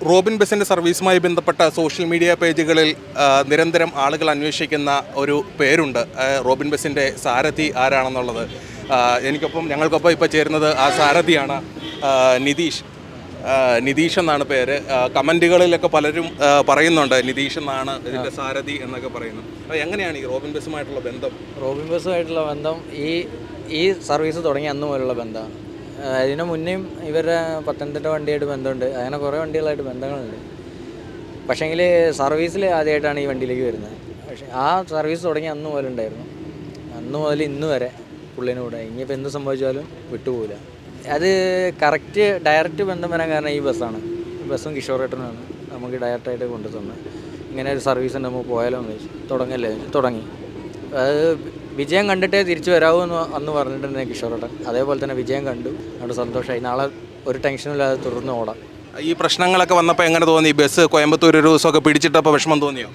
Robin ബസിൻ്റെ സർവീസുമായി ബന്ധപ്പെട്ട social media പേജുകളിൽ ആ, നിരന്തരം ആളുകൾ അന്വേഷിക്കുന്ന ഒരു പേരുണ്ട് ആ, റോബിൻ ബസിൻ്റെ സാരഥി ആരാണെന്നുള്ളത് ആ, എനിക്കൊപ്പം ഞങ്ങൾക്കൊപ്പം ഇപ്പോൾ ചേരുന്നത് ആ സാരഥിയാണ് ആ, നിതീഷ് ആ, നിതീഷ് എന്നാണ് പേര് ആ, കമൻറ്റുകളിലൊക്കെ പലരും ആ, പറയുന്നുണ്ട് നിതീഷ് എന്നാണ് ഇതിൻ്റെ സാരഥി എന്നൊക്കെ പറയുന്നു അപ്പോൾ എങ്ങനെയാണ് ഈ റോബിൻ ബസുമായിട്ടുള്ള ബന്ധം റോബിൻ ബസ്സുമായിട്ടുള്ള ബന്ധം ഈ ഈ സർവീസ് തുടങ്ങിയ അന്ന് മുതലുള്ള ബന്ധമാണ് അതിന് മുന്നേയും ഇവരുടെ പത്തനംതിട്ട വണ്ടിയായിട്ട് ബന്ധമുണ്ട് അങ്ങനെ കുറേ വണ്ടികളായിട്ട് ബന്ധങ്ങളുണ്ട് പക്ഷേങ്കിൽ സർവീസിൽ ആദ്യമായിട്ടാണ് ഈ വണ്ടിയിലേക്ക് വരുന്നത് പക്ഷേ ആ സർവീസ് തുടങ്ങി അന്ന് മുതൽ ഉണ്ടായിരുന്നു അന്ന് മുതൽ ഇന്ന് വരെ പുള്ളിന് കൂടെ ഇനിയിപ്പോൾ എന്ത് സംഭവിച്ചാലും വിട്ടുപോകില്ല അത് കറക്റ്റ് ഡയറക്റ്റ് ബന്ധം വരാൻ കാരണം ഈ ബസ്സാണ് ഈ ബസ്സും കിഷോറേട്ടനാണ് നമുക്ക് ഡയറക്റ്റായിട്ട് കൊണ്ടു തന്നത് ഇങ്ങനെ ഒരു സർവീസ് ഉണ്ട് നമുക്ക് പോയാലോ എന്ന് ചോദിച്ചു തുടങ്ങല്ലേ തുടങ്ങി അത് വിജയം കണ്ടിട്ടേ തിരിച്ചു വരാവൂ എന്ന് അന്ന് പറഞ്ഞിട്ടുണ്ട് കിഷോറേട്ടൻ അതേപോലെ തന്നെ വിജയം കണ്ടു അവിടെ സന്തോഷമായി നാളെ ഒരു ടെൻഷനും ഇല്ലാതെ തുടർന്ന് ഓടാം ഈ പ്രശ്നങ്ങളൊക്കെ വന്നപ്പോൾ എങ്ങനെ തോന്നി ബസ് കോയമ്പത്തൂർ ഒരു ദിവസമൊക്കെ പിടിച്ചിട്ടപ്പോൾ വിഷമം തോന്നിയോ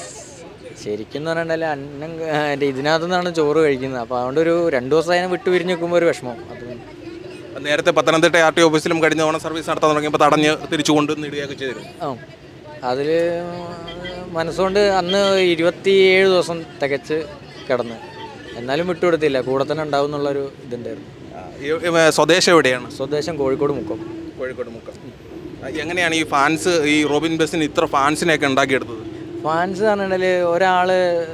ശരിക്കും എന്ന് പറഞ്ഞാൽ അന്നം എൻ്റെ ഇതിനകത്തു നിന്നാണ് ചോറ് കഴിക്കുന്നത് അപ്പോൾ അതുകൊണ്ട് ഒരു രണ്ട് ദിവസം അതിനെ വിട്ടു പിരിഞ്ഞ് നിൽക്കുമ്പോൾ ഒരു വിഷമം അത് നേരത്തെ പത്തനംതിട്ട ആർ ടി ഓഫീസിലും കഴിഞ്ഞ ഓണം സർവീസ് നടത്താൻ തുടങ്ങിയപ്പോൾ തടഞ്ഞ് തിരിച്ചു കൊണ്ട് നേടുകയൊക്കെ ചെയ്തിരുന്നു ആ അതിൽ മനസ്സുകൊണ്ട് അന്ന് ഇരുപത്തിയേഴ് ദിവസം തികച്ച് കിടന്ന് എന്നാലും വിട്ടുകൊടുത്തില്ല കൂടെ തന്നെ ഉണ്ടാവും എന്നുള്ളൊരു ഇതുണ്ടായിരുന്നു ഈ, ഈ, സ്വദേശം എവിടെയാണ് സ്വദേശം കോഴിക്കോട് മുക്കം കോഴിക്കോട് മുക്കം ആ, എങ്ങനെയാണ് ഈ ഫാൻസ് ഈ റോബിൻ ബസിന് ഇത്ര ഫാൻസിനെയൊക്കെ ഉണ്ടാക്കിയെടുത്തത് ഫാൻസ് പറഞ്ഞിട്ടുണ്ടെങ്കിൽ ഒരാൾ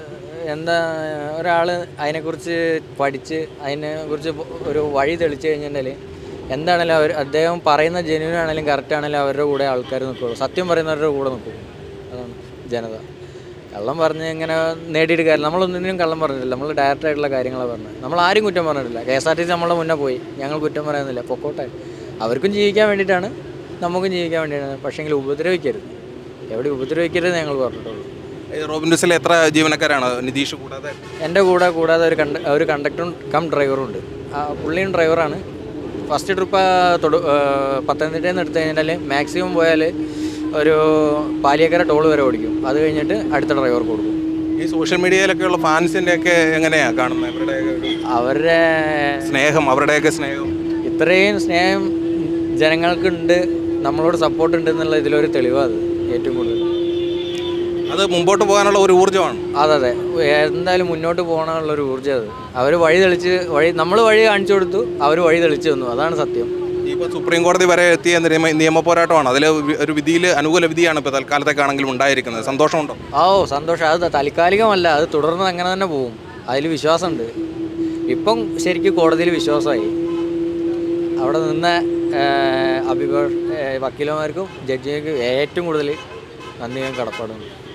എന്താ ഒരാൾ അതിനെക്കുറിച്ച് പഠിച്ച് അതിനെക്കുറിച്ച് ഒരു വഴി തെളിച്ച് കഴിഞ്ഞിട്ടുണ്ടെങ്കിൽ എന്താണെങ്കിലും അവർ അദ്ദേഹം പറയുന്ന ജെന്യൂൻ ആണെങ്കിലും കറക്റ്റ് ആണെങ്കിലും അവരുടെ കൂടെ ആൾക്കാർ നിൽക്കുള്ളൂ സത്യം പറയുന്നവരുടെ കൂടെ നിൽക്കും അതാണ് ജനത കള്ളം പറഞ്ഞ് ഇങ്ങനെ നേടിയെടുക്കാറില്ല നമ്മളൊന്നിനും കള്ളം പറഞ്ഞിട്ടില്ല നമ്മൾ ഡയറക്റ്റ് ആയിട്ടുള്ള കാര്യങ്ങളാണ് പറഞ്ഞത് നമ്മൾ ആരും കുറ്റം പറഞ്ഞിട്ടില്ല K S R T C നമ്മളെ മുന്നേ പോയി ഞങ്ങൾ കുറ്റം പറയുന്നില്ല പൊക്കോട്ടെ അവർക്കും ജീവിക്കാൻ വേണ്ടിയിട്ടാണ് നമുക്കും ജീവിക്കാൻ വേണ്ടിയിട്ടാണ് പക്ഷേങ്കിൽ ഉപദ്രവിക്കരുത് എവിടെ ഉപദ്രവിക്കരുത് ഞങ്ങൾ പറഞ്ഞിട്ടുള്ളൂ ഈ റോബിൻ ബസ്സിൽ എത്ര ജീവനക്കാരാണ് നിതീഷ് കൂടാതെ എൻ്റെ കൂടെ കൂടാതെ ഒരു കണ്ട ഒരു കണ്ടക്ടറും കം ഡ്രൈവറും ഉണ്ട് ആ പുള്ളിയും ഡ്രൈവറാണ് ഫസ്റ്റ് ട്രിപ്പ് തൊടു ആ, പത്തനംതിട്ടയിൽ നിന്ന് എടുത്തു കഴിഞ്ഞാൽ മാക്സിമം പോയാൽ ഒരു പാലിയക്കര ടോൾ വരെ ഓടിക്കും അത് കഴിഞ്ഞിട്ട് അടുത്ത ഡ്രൈവർക്ക് കൊടുക്കും ഈ സോഷ്യൽ മീഡിയയിലൊക്കെയുള്ള ഫാൻസിൻ്റെ ഒക്കെ എങ്ങനെയാണ് കാണുന്നത് അവരുടെ ഒരു അവരുടെ സ്നേഹം അവരുടെയൊക്കെ സ്നേഹം ഇത്രയും സ്നേഹം ജനങ്ങൾക്കുണ്ട് നമ്മളോട് സപ്പോർട്ട് ഉണ്ട് എന്നുള്ള ഇതിലൊരു തെളിവാണ് അത് ഏറ്റവും കൂടുതൽ അത് മുമ്പോട്ട് പോകാനുള്ള ഒരു ഊർജ്ജമാണ് അതെ അതെ എന്തായാലും മുന്നോട്ട് പോകാനുള്ള ഒരു ഊർജ്ജം അത് അവർ വഴി തെളിച്ച് വഴി നമ്മൾ വഴി കാണിച്ചു കൊടുത്തു അവർ വഴി തെളിച്ചു തന്നു അതാണ് സത്യം ഇപ്പോൾ സുപ്രീം കോടതി വരെ എത്തിയ നിയമ നിയമ പോരാട്ടമാണ് അതിൽ ഒരു വിധിയിൽ അനുകൂല വിധിയാണ് ഇപ്പോൾ തൽക്കാലത്തേക്കാണെങ്കിലും ഉണ്ടായിരിക്കുന്നത് സന്തോഷമുണ്ടോ ഓ സന്തോഷം അത് താൽക്കാലികമല്ല അത് തുടർന്ന് അങ്ങനെ തന്നെ പോവും അതിൽ വിശ്വാസമുണ്ട് ഇപ്പം ശരിക്കും കോടതിയിൽ വിശ്വാസമായി അവിടെ നിന്ന അഭിഭാഷ വക്കീലന്മാർക്കും ജഡ്ജിക്കും ഏറ്റവും കൂടുതൽ നന്ദി ഞാൻ കടപ്പാടുണ്ട്